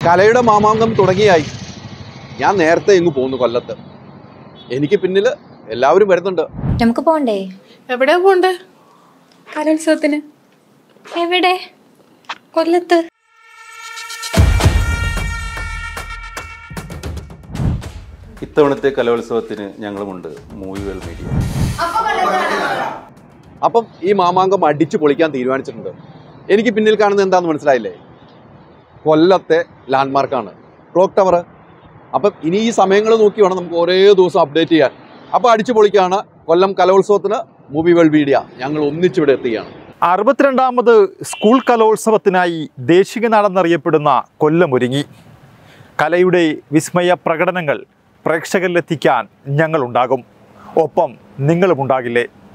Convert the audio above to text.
കലയുടെ മാമാങ്കം തുടങ്ങിയായി ഞാൻ നേരത്തെ ഇങ്ങ് പോന്നു കൊല്ലത്ത് എനിക്ക് പിന്നിൽ എല്ലാവരും വരുന്നുണ്ട് നമുക്ക് പോണ്ടേ എവിടെയാ പോണ്ടേ കലോത്സവത്തിന് എവിടെ കൊല്ലത്ത് ഇത്തവണത്തെ കലോത്സവത്തിന് ഞങ്ങളുമുണ്ട് മൂവികൾ മീഡിയ അപ്പം ഈ മാമാങ്കം അടിച്ചു പൊളിക്കാൻ തീരുമാനിച്ചിട്ടുണ്ട് എനിക്ക് പിന്നിൽ കാണുന്നത് എന്താണെന്ന് മനസ്സിലായില്ലേ കൊല്ലത്തെ ലാൻഡ്മാർക്കാണ് ക്ലോക്ക് ടവർ അപ്പം ഇനി ഈ സമയങ്ങൾ നോക്കി വേണം നമുക്ക് ഒരേ ദിവസം അപ്ഡേറ്റ് ചെയ്യാൻ അപ്പോൾ അടിച്ചു പൊളിക്കാണ് കൊല്ലം കലോത്സവത്തിന് മൂവി വേൾഡ് മീഡിയ ഞങ്ങൾ ഒന്നിച്ചിവിടെ എത്തുകയാണ് അറുപത്തിരണ്ടാമത് സ്കൂൾ കലോത്സവത്തിനായി ദേശിക നാടെന്നറിയപ്പെടുന്ന കൊല്ലമൊരുങ്ങി കലയുടെ വിസ്മയ പ്രകടനങ്ങൾ പ്രേക്ഷകരിലെത്തിക്കാൻ ഞങ്ങളുണ്ടാകും ഒപ്പം നിങ്ങളുമുണ്ടാകില്ലേ